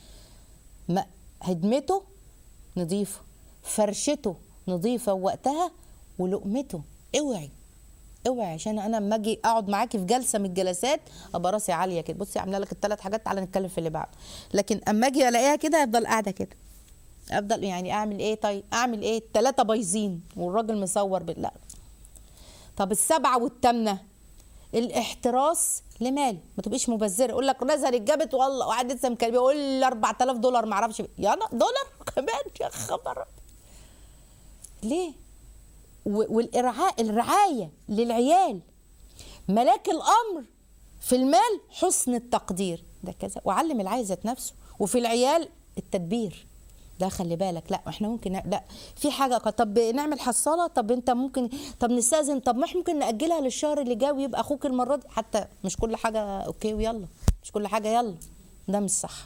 ما هدمته نظيفه فرشته نظيفه وقتها ولقمته اوعي اوعي عشان انا لما اجي اقعد معاكي في جلسه من الجلسات ابقى راسي عاليه كده بصي عامله لك الثلاث حاجات تعالى نتكلم في اللي بعده لكن اما اجي الاقيها كده افضل قاعده كده افضل يعني اعمل ايه طيب اعمل ايه الثلاثه بايظين والراجل مصور بال- لا طب السبعه والثامنه الاحتراس لمال ما تبقيش مبذره يقول لك نزلت جابت والله وقعد لسه مكلمه يقول لي 4000 دولار ما اعرفش يا أنا دولار كمان يا خبر ليه و- والارعاء الرعايه للعيال ملاك الامر في المال حسن التقدير ده كذا وعلم العيل ذات نفسه وفي العيال التدبير لا خلي بالك لا احنا ممكن ن- لا في حاجه ق- طب نعمل حصاله طب انت ممكن طب نستاذن طب ما احنا ممكن ناجلها للشهر اللي جاي ويبقى اخوك المره دي حتى مش كل حاجه اوكي ويلا مش كل حاجه يلا ده مش صح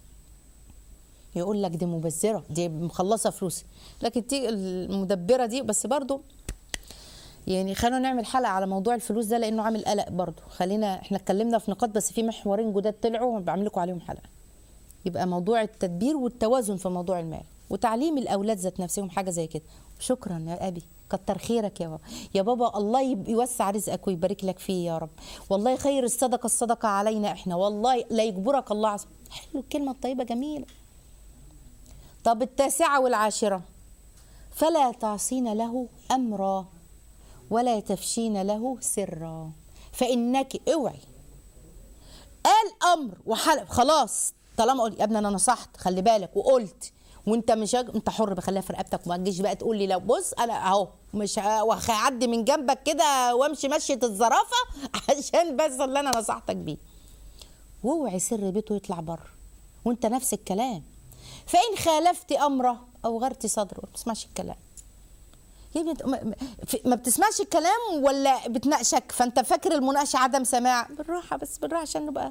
يقول لك دي مبذره دي مخلصه فلوسي لكن تيجي المدبره دي بس برضو يعني خلينا نعمل حلقه على موضوع الفلوس ده لانه عامل قلق برضو خلينا احنا اتكلمنا في نقاط بس في محورين جداد طلعوا بعمل لكم عليهم حلقه يبقى موضوع التدبير والتوازن في موضوع المال وتعليم الاولاد ذات نفسهم حاجه زي كده شكرا يا ابي كتر خيرك يا بابا يا بابا الله يب- يوسع رزقك ويبارك لك فيه يا رب والله خير الصدقه الصدقه علينا احنا والله لا يجبرك الله عز حلو الكلمه الطيبه جميله طب التاسعه والعاشره فلا تعصين له امرا ولا تفشين له سرا فانك اوعي قال امر وحلف خلاص طالما قلت يا ابني انا نصحت خلي بالك وقلت وانت مش هج... انت حر بخليها في رقبتك وما تجيش بقى تقول لي لو بص انا اهو مش ه- وهعدي من جنبك كده وامشي مشيه الزرافه عشان بس اللي انا نصحتك بيه واوعي سر بيته يطلع بره وانت نفس الكلام فان خالفت امره او غرت صدره ما تسمعش الكلام يا ابني ما- ما- في- ما بتسمعش الكلام ولا بتناقشك فانت فاكر المناقشه عدم سماع بالراحه بس بالراحه عشان نبقى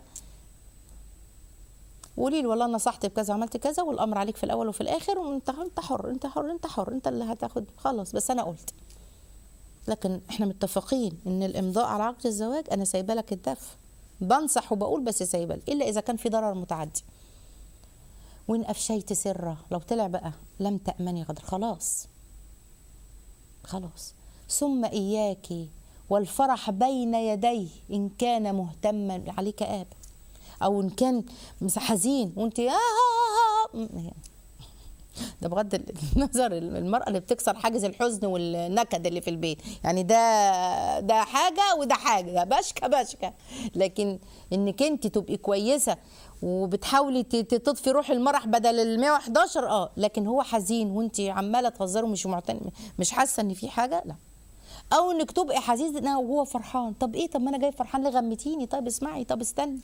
قولي لي والله انا نصحت بكذا وعملت كذا والامر عليك في الاول وفي الاخر وانت انت حر انت حر انت حر انت اللي هتاخد خلاص بس انا قلت لكن احنا متفقين ان الامضاء على عقد الزواج انا سايبه لك الدف بنصح وبقول بس سايبه لك، الا اذا كان في ضرر متعدي وان افشيت سره لو طلع بقى لم تامني غدر خلاص خلاص ثم إياك والفرح بين يديه إن كان مهتما عليك آب أو إن كان مس- حزين وأنت آه آه آه ده بغض النظر المرأة اللي بتكسر حاجز الحزن والنكد اللي في البيت يعني ده ده حاجة وده حاجة بشكة بشكة لكن انك انت تبقي كويسة وبتحاولي ت- ت- تطفي روح المرح بدل ال 111 اه لكن هو حزين وانت عمالة تهزري ومش معتن مش حاسة ان في حاجة لا او انك تبقي حزينة وهو فرحان طب ايه طب ما انا جاي فرحان ليه غمتيني طب اسمعي طب استني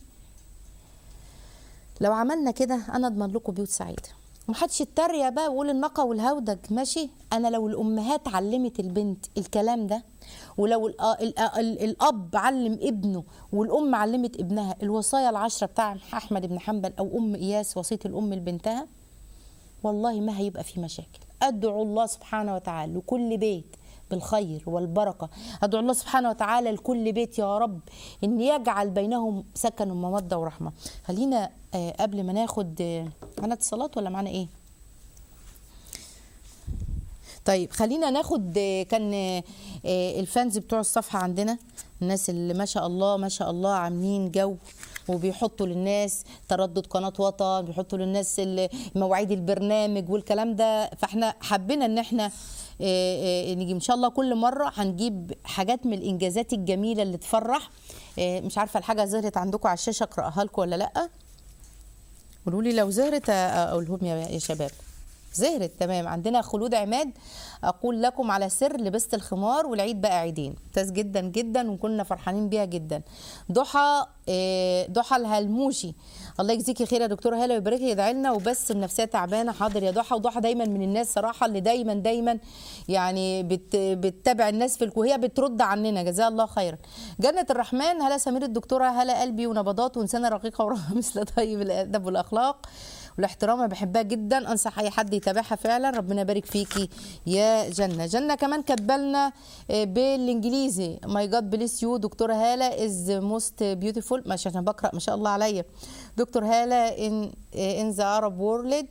لو عملنا كده انا اضمن لكم بيوت سعيده ومحدش يتريق بقى ويقول النقا والهودج ماشي انا لو الامهات علمت البنت الكلام ده ولو ال ال ال الاب علم ابنه والام علمت ابنها الوصايا العشره بتاع احمد بن حنبل او ام اياس وصيه الام لبنتها والله ما هيبقى في مشاكل ادعو الله سبحانه وتعالى لكل بيت بالخير والبركة أدعو الله سبحانه وتعالى لكل بيت يا رب إن يجعل بينهم سكن ومودة ورحمة خلينا آه، قبل ما ناخد آه، معانا اتصالات ولا معانا إيه طيب خلينا ناخد آه، كان آه، آه، الفانز بتوع الصفحة عندنا الناس اللي ما شاء الله ما شاء الله عاملين جو وبيحطوا للناس تردد قناة وطن بيحطوا للناس ال- مواعيد البرنامج والكلام ده فاحنا حبينا ان احنا آه، آه، نيجي ان شاء الله كل مرة هنجيب حاجات من الانجازات الجميلة اللي تفرح آه، مش عارفة الحاجة ظهرت عندكم على الشاشة اقراها لكم ولا لا قولوا لي لو ظهرت آه، اقولهم يا يا شباب زهرت تمام عندنا خلود عماد اقول لكم على سر لبست الخمار والعيد بقى عيدين ممتاز جدا جدا وكنا فرحانين بيها جدا ضحى آه، ضحى الهلموشي الله يجزيكي خير يا دكتوره هاله ويبارك لي يدعي لنا وبس النفسيه تعبانه حاضر يا ضحى وضحى دايما من الناس صراحه اللي دايما دايما يعني بت بتتابع الناس في الك- وهي بترد عننا جزاها الله خيرا جنه الرحمن هلا سمير الدكتوره هلا قلبي ونبضات وانسانه رقيقه وراها مثل طيب الادب والاخلاق والاحترام انا بحبها جدا انصح اي حد يتابعها فعلا ربنا يبارك فيكي يا جنه جنه كمان كاتبالنا آه، بالانجليزي ماي جاد بليس يو دكتوره هاله از موست بيوتيفول مش عشان بقرا ما شاء الله عليا دكتور هاله ان ان ذا عرب وورلد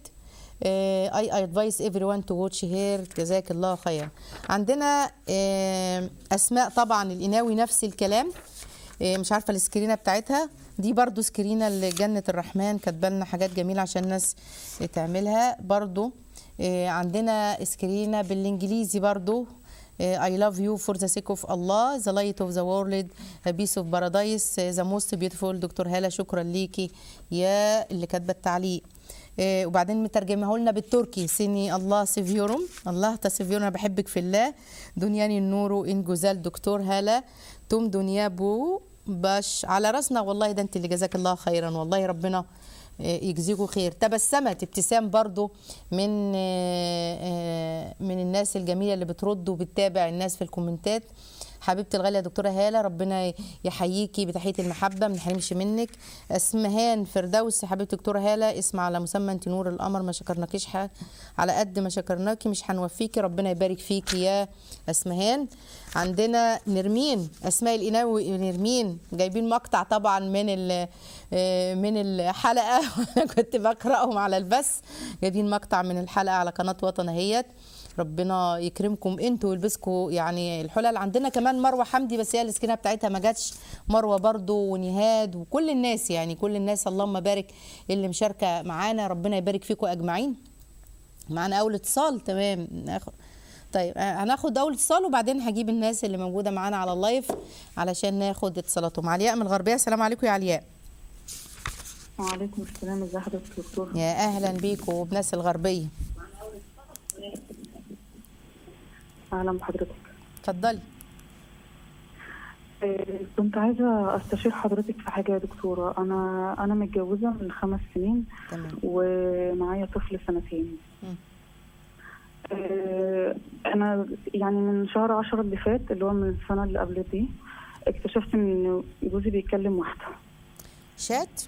اي ادفايس ايفري ون تو واتش هير جزاك الله خيرا عندنا آه، اسماء طبعا القناوي نفس الكلام إيه، مش عارفه السكرينه بتاعتها دي برضو سكرينه لجنه الرحمن كاتبه لنا حاجات جميله عشان الناس تعملها برضو إيه، عندنا سكرينه بالانجليزي برضو إيه، I love you for the sake of Allah the light of the world a piece of paradise the most beautiful دكتور هالة شكرا ليكي يا اللي كاتبه التعليق إيه، وبعدين مترجمه لنا بالتركي سيني الله سيفيورم الله تسيفيورم انا بحبك في الله دنياني النور ان جزال دكتور هالة توم دنيا بو باش على راسنا والله ده انت اللي جزاك الله خيرا والله ربنا آه، يجزيكوا خير تبسمت ابتسام برضو من آه، آه، من الناس الجميله اللي بترد وبتتابع الناس في الكومنتات حبيبتي الغاليه دكتوره هاله ربنا يحييكي بتحيه المحبه ما نحرمش منك اسمهان فردوس حبيبتي دكتوره هاله اسم على مسمى انت نور القمر ما شكرناكيش ح- على قد ما شكرناكي مش هنوفيكي ربنا يبارك فيكي يا اسمهان عندنا نرمين اسماء القناوي نرمين جايبين مقطع طبعا من ال- آه، من الحلقه وانا كنت بقراهم على البث جايبين مقطع من الحلقه على قناه وطن اهيت ربنا يكرمكم انتوا ويلبسكم يعني الحلل عندنا كمان مروه حمدي بس هي السكينه بتاعتها ما جاتش مروه برضو ونهاد وكل الناس يعني كل الناس اللهم بارك اللي مشاركه معانا ربنا يبارك فيكم اجمعين معانا اول اتصال تمام ناخد طيب آه، هناخد اول اتصال وبعدين هجيب الناس اللي موجوده معانا على اللايف علشان ناخد اتصالاتهم علياء من الغربيه السلام عليكم يا علياء وعليكم السلام ازي حضرتك يا دكتور يا اهلا بيكم وبناس الغربيه اهلا بحضرتك اتفضلي آه، كنت عايزه استشير حضرتك في حاجه يا دكتوره انا انا متجوزه من خمس سنين تمام ومعايا طفل سنتين مم. آه، انا يعني من شهر عشرة اللي فات اللي هو من السنه اللي قبل دي اكتشفت ان جوزي بيكلم واحده شات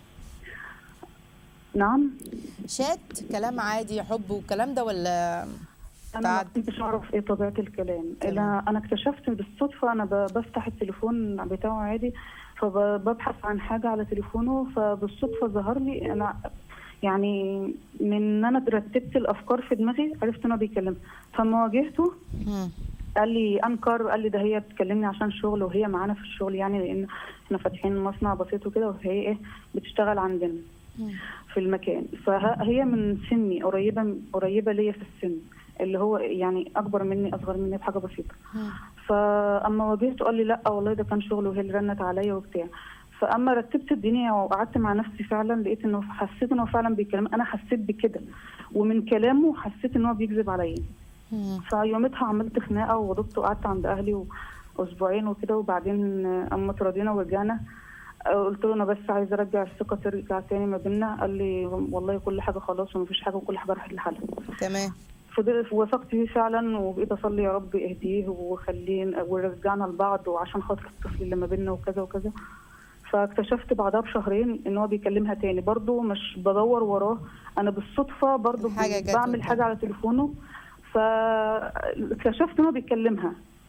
نعم شات كلام عادي حب والكلام ده ولا انا ما تعد. كنتش اعرف ايه طبيعه الكلام تمام. انا انا اكتشفت بالصدفه انا ب- بفتح التليفون بتاعه عادي فببحث عن حاجه على تليفونه فبالصدفه ظهر لي انا يعني من ان انا رتبت الافكار في دماغي عرفت انه بيكلم فما واجهته مم. قال لي انكر قال لي ده هي بتكلمني عشان شغل وهي معانا في الشغل يعني لان احنا فاتحين مصنع بسيط وكده وهي ايه بتشتغل عندنا مم. في المكان فهي من سني قريبه قريبه ليا في السن اللي هو يعني اكبر مني اصغر مني بحاجه بسيطه مم. فاما واجهته قال لي لا والله ده كان شغل وهي اللي رنت عليا وبتاع فاما رتبت الدنيا وقعدت مع نفسي فعلا لقيت انه حسيت انه فعلا بيكلم انا حسيت بكده ومن كلامه حسيت ان هو بيكذب عليا مم. فيومتها عملت خناقه وغضبت وقعدت عند اهلي اسبوعين وكده وبعدين اما تراضينا ورجعنا قلت له انا بس عايزه ارجع الثقه ترجع تاني ما بيننا قال لي والله كل حاجه خلاص ومفيش حاجه وكل حاجه راحت لحالها تمام فضلت وثقت فيه فعلا وبقيت اصلي يا رب اهديه وخليه ورجعنا لبعض وعشان خاطر الطفل اللي ما بيننا وكذا وكذا فاكتشفت بعدها بشهرين ان هو بيكلمها تاني برضه مش بدور وراه انا بالصدفه برضه حاجة جت بعمل قدام. حاجه على تليفونه فاكتشفت ان هو بيكلمها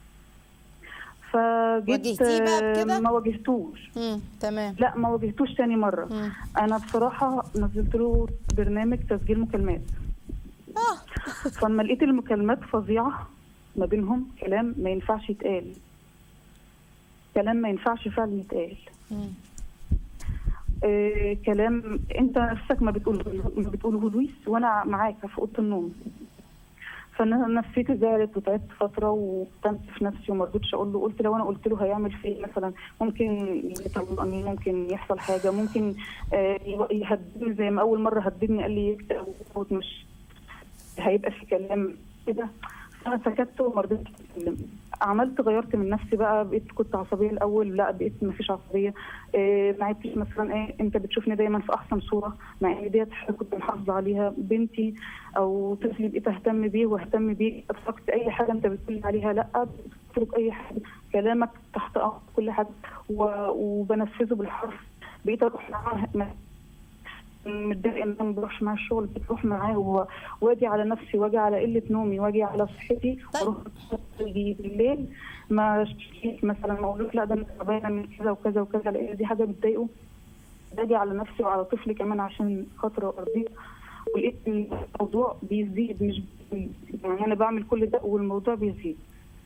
فجيت واجهتيه بقى بكده؟ ما واجهتوش مم. تمام لا ما واجهتوش تاني مره مم. انا بصراحه نزلت له برنامج تسجيل مكالمات اه فلما لقيت المكالمات فظيعه ما بينهم كلام ما ينفعش يتقال كلام ما ينفعش فعلا يتقال مم. آه كلام انت نفسك ما بتقول ما بتقوله لويس وانا معاك في اوضه النوم فانا نفسيتي زعلت وتعبت فتره وكتمت في نفسي وما رضيتش اقول له قلت لو انا قلت له هيعمل فيا مثلا ممكن يطلقني ممكن يحصل حاجه ممكن آه يهددني زي ما اول مره هددني قال لي يكتب مش هيبقى في كلام كده انا سكت وما رضيتش اتكلم عملت غيرت من نفسي بقى بقيت كنت عصبيه الاول لا بقيت ما فيش عصبيه إيه ما عدتش مثلا ايه انت بتشوفني دايما في احسن صوره مع ان ديت حاجه كنت محافظه عليها بنتي او طفلي بقيت اهتم بيه واهتم بيه اتركت اي حاجه انت بتقول عليها لا بتترك اي حاجه كلامك تحت امر كل حاجه و- وبنفذه بالحرف بقيت اروح معاه متضايقه ان انا ما بروحش معاه الشغل بتروح معاه و- واجي على نفسي واجي على قله نومي واجي على صحتي طيب. واروح أجي بالليل ما اشتكيش مثلا ما اقولوش لا ده انا تعبانه من كذا وكذا وكذا لان دي حاجه بتضايقه باجي على نفسي وعلى طفلي كمان عشان خاطر ارضيه ولقيت إن الموضوع بيزيد مش بيزيد. يعني انا بعمل كل ده والموضوع بيزيد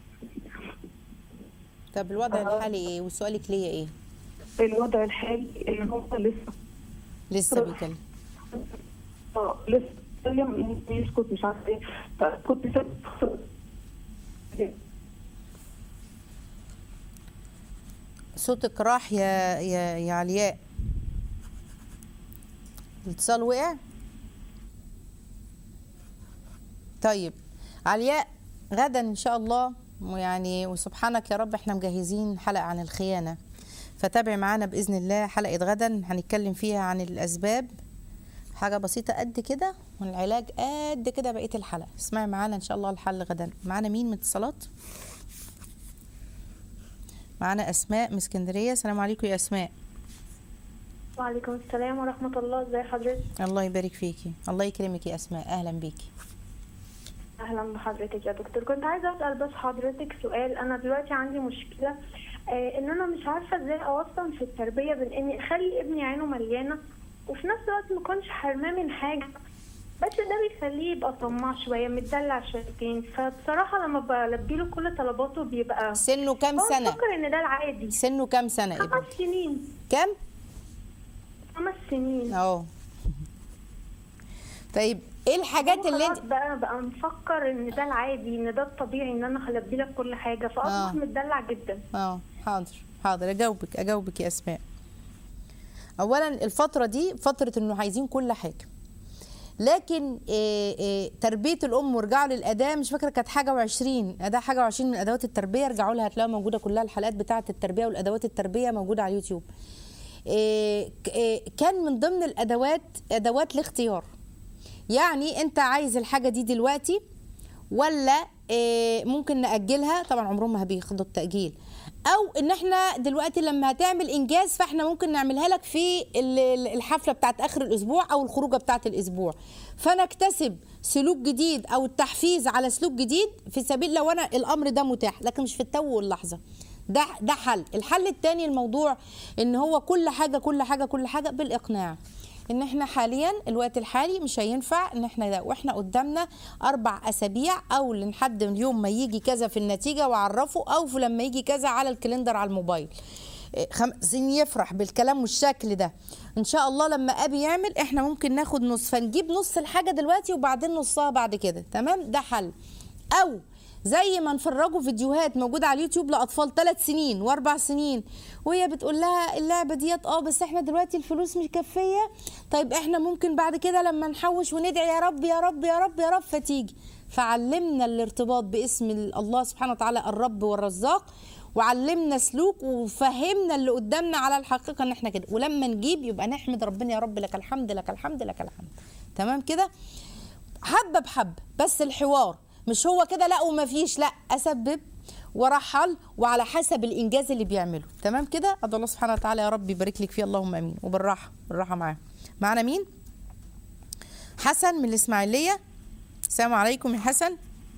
طب الوضع الحالي ايه وسؤالك ليا ايه الوضع الحالي ان هو لسه لسه بيكلم اه لسه بيتكلم يسكت مش عارفه ايه فكنت سبت صوتك راح يا يا يا علياء الاتصال وقع طيب علياء غدا ان شاء الله ويعني وسبحانك يا رب احنا مجهزين حلقه عن الخيانه فتابع معانا باذن الله حلقه غدا هنتكلم فيها عن الاسباب حاجه بسيطه قد كده والعلاج قد كده بقيه الحلقه اسمعي معانا ان شاء الله الحل غدا معانا مين من اتصالات معانا اسماء من اسكندريه السلام عليكم يا اسماء وعليكم السلام ورحمة الله ازي حضرتك الله يبارك فيكي الله يكرمك يا اسماء اهلا بيكي اهلا بحضرتك يا دكتور كنت عايزة اسأل بس حضرتك سؤال انا دلوقتي عندي مشكلة آه ان انا مش عارفة ازاي اوصل في التربية بين اني اخلي ابني عينه مليانة وفي نفس الوقت ما اكونش حرماه من حاجة بس ده بيخليه يبقى طماع شوية متدلع شويتين فبصراحة لما بلبي له كل طلباته بيبقى سنه كام هو سنه مفكر ان ده العادي سنه كام سنه ابني خمس سنين كام خمس سنين اه طيب ايه الحاجات اللي خلاص انت بقى بقى مفكر ان ده العادي ان ده الطبيعي ان انا هلبي لك كل حاجه آه. فاصبح متدلع جدا اه حاضر حاضر اجاوبك اجاوبك يا اسماء اولا الفتره دي فتره انه عايزين كل حاجه لكن إيه إيه تربيه الام وارجعوا للاداه مش فاكره كانت حاجه و20 اداه حاجه و20 من ادوات التربيه ارجعوا لها هتلاقوها موجوده كلها الحلقات بتاعه التربيه والادوات التربيه موجوده على اليوتيوب إيه ك- إيه كان من ضمن الادوات ادوات الاختيار يعني انت عايز الحاجه دي دلوقتي ولا إيه، ممكن نأجلها طبعا عمرهم ما بياخدوا التأجيل او ان احنا دلوقتي لما هتعمل انجاز فاحنا ممكن نعملها لك في ال- ال- الحفله بتاعت اخر الاسبوع او الخروجه بتاعت الاسبوع فنكتسب سلوك جديد او التحفيز على سلوك جديد في سبيل لو انا الامر ده متاح لكن مش في التو واللحظه ده ده حل الحل الثاني الموضوع ان هو كل حاجه كل حاجه كل حاجه بالاقناع ان احنا حاليا الوقت الحالي مش هينفع ان احنا ده واحنا قدامنا اربع اسابيع او لحد من يوم ما يجي كذا في النتيجه واعرفه او في لما يجي كذا على الكالندر على الموبايل إيه، خمس سنين يفرح بالكلام والشكل ده ان شاء الله لما ابي يعمل احنا ممكن ناخد نص فنجيب نص الحاجه دلوقتي وبعدين نصها بعد كده تمام ده حل او زي ما نفرجوا فيديوهات موجوده على اليوتيوب لاطفال ثلاث سنين واربع سنين وهي بتقول لها اللعبه ديت اه بس احنا دلوقتي الفلوس مش كفيه طيب احنا ممكن بعد كده لما نحوش وندعي يا رب يا رب يا رب يا رب فتيجي فعلمنا الارتباط باسم الله سبحانه وتعالى الرب والرزاق وعلمنا سلوك وفهمنا اللي قدامنا على الحقيقه ان احنا كده ولما نجيب يبقى نحمد ربنا يا رب لك الحمد لك الحمد لك الحمد تمام كده حبه بحبه بس الحوار مش هو كده لا وما فيش لا اسبب ورحل وعلى حسب الانجاز اللي بيعمله تمام كده ادعو الله سبحانه وتعالى يا رب يبارك لك فيه اللهم امين وبالراحه بالراحه معاه معانا مين حسن من الاسماعيليه السلام عليكم يا حسن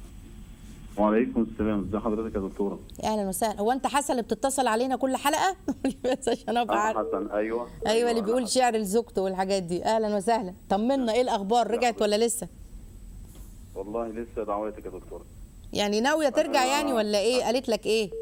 وعليكم السلام ازي حضرتك يا دكتوره اهلا وسهلا هو انت حسن اللي بتتصل علينا كل حلقه بس عشان ابقى انا عارف حسن ايوه ايوه اللي أنا بيقول حسن. شعر لزوجته والحاجات دي اهلا وسهلا طمنا ايه الاخبار رجعت ولا لسه والله لسه دعواتك يا دكتوره يعني ناويه ترجع أنا- يعني ولا ايه قالت لك ايه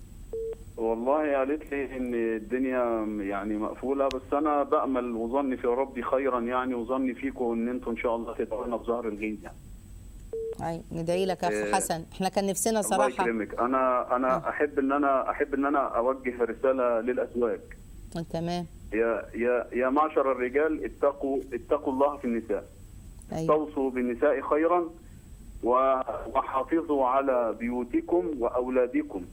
والله قالت لي ان الدنيا يعني مقفوله بس انا بامل وظني في ربي خيرا يعني وظني فيكم ان انتم ان شاء الله تدعونا بظهر الغيب يعني اي ندعي لك يا اخو إيه. حسن احنا كان نفسنا الله صراحه يكرمك انا انا احب ان انا احب ان انا اوجه رساله للازواج تمام يا يا يا معشر الرجال اتقوا اتقوا الله في النساء أيوة. استوصوا بالنساء خيرا و- وحافظوا على بيوتكم واولادكم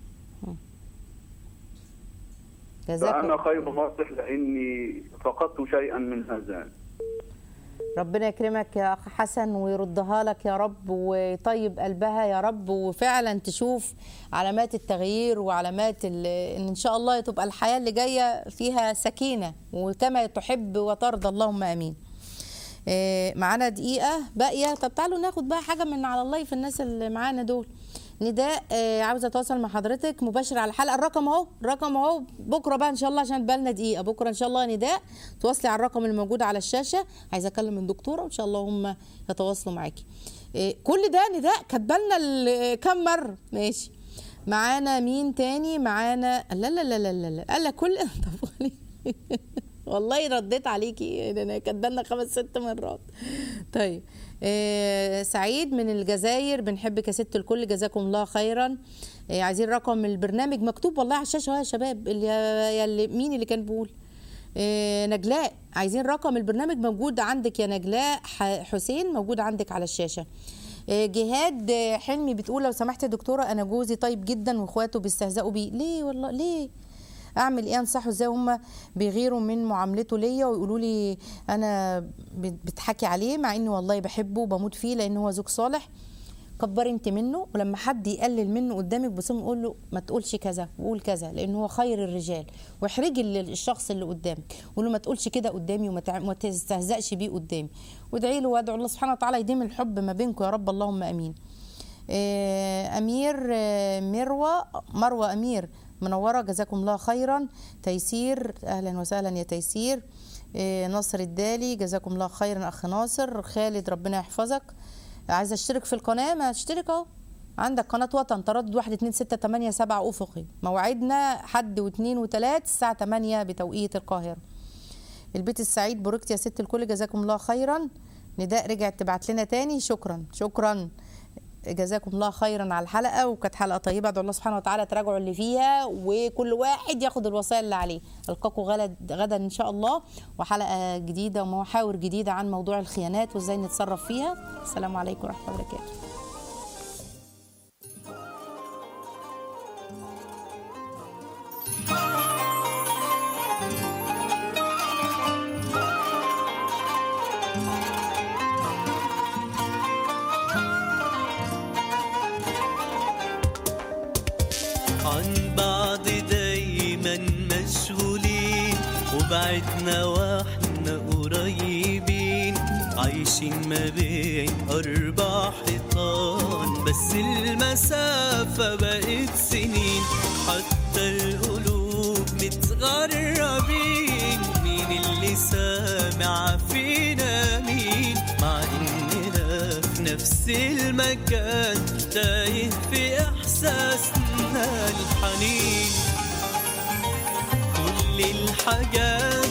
جزاك فانا الله خير ناصح لاني فقدت شيئا من هذا ربنا يكرمك يا اخ حسن ويردها لك يا رب ويطيب قلبها يا رب وفعلا تشوف علامات التغيير وعلامات ال- ان ان شاء الله تبقى الحياه اللي جايه فيها سكينه وكما تحب وترضى اللهم امين. إيه، معانا دقيقه باقيه طب تعالوا ناخد بقى حاجه من على اللايف الناس اللي معانا دول. نداء آه، عاوزه اتواصل مع حضرتك مباشر على الحلقه الرقم اهو الرقم اهو بكره بقى ان شاء الله عشان بقالنا دقيقه بكره ان شاء الله نداء تواصلي على الرقم الموجود على الشاشه عايزه اكلم الدكتوره وان شاء الله هم يتواصلوا معاكي إيه، كل ده نداء كاتبه لنا ال- كم مره ماشي معانا مين تاني معانا لا لا لا لا لا لا قال لك كل طب قولي. والله رديت عليكي ده انا كاتبه لنا خمس ست مرات طيب آه سعيد من الجزائر بنحبك يا ست الكل جزاكم الله خيرا آه عايزين رقم البرنامج مكتوب والله على الشاشه أهو يا شباب اللي, يا اللي مين اللي كان بيقول آه نجلاء عايزين رقم البرنامج موجود عندك يا نجلاء ح- حسين موجود عندك على الشاشه آه، جهاد آه، حلمي بتقول لو سمحت يا دكتوره انا جوزي طيب جدا واخواته بيستهزئوا بيه ليه والله ليه اعمل ايه انصحه ازاي هم بيغيروا من معاملته ليا ويقولوا لي انا بت- بتحكي عليه مع اني والله بحبه وبموت فيه لان هو زوج صالح كبري انت منه ولما حد يقلل منه قدامك بصم قول له ما تقولش كذا وقول كذا لان هو خير الرجال واحرجي ال- الشخص اللي قدامك قول له ما تقولش كده قدامي وما تع- وما تستهزئش بيه قدامي وادعي له وادعو الله سبحانه وتعالى يديم الحب ما بينكم يا رب اللهم امين آه، امير آه، مروه مروه امير منوره جزاكم الله خيرا تيسير اهلا وسهلا يا تيسير آه، ناصر الدالي جزاكم الله خيرا اخ ناصر خالد ربنا يحفظك عايزه اشترك في القناه ما اشترك اهو عندك قناة وطن تردد واحد اتنين ستة تمانية سبعة أفقي موعدنا حد واثنين وتلات الساعة تمانية بتوقيت القاهرة البيت السعيد بركت يا ست الكل جزاكم الله خيرا نداء رجعت تبعت لنا تاني شكرا شكرا جزاكم الله خيرا على الحلقه وكانت حلقه طيبه ادعو الله سبحانه وتعالى تراجعوا اللي فيها وكل واحد ياخد الوصايا اللي عليه القاكم غدا غدا ان شاء الله وحلقه جديده ومحاور جديده عن موضوع الخيانات وازاي نتصرف فيها السلام عليكم ورحمه الله وبركاته عن بعض دايما مشغولين وبعدنا واحنا قريبين عايشين ما بين أربع حيطان بس المسافة بقت سنين حتى القلوب متغربين مين اللي سامع فينا مين مع إننا في نفس المكان تايه في إحساسنا الحنين كل الحاجات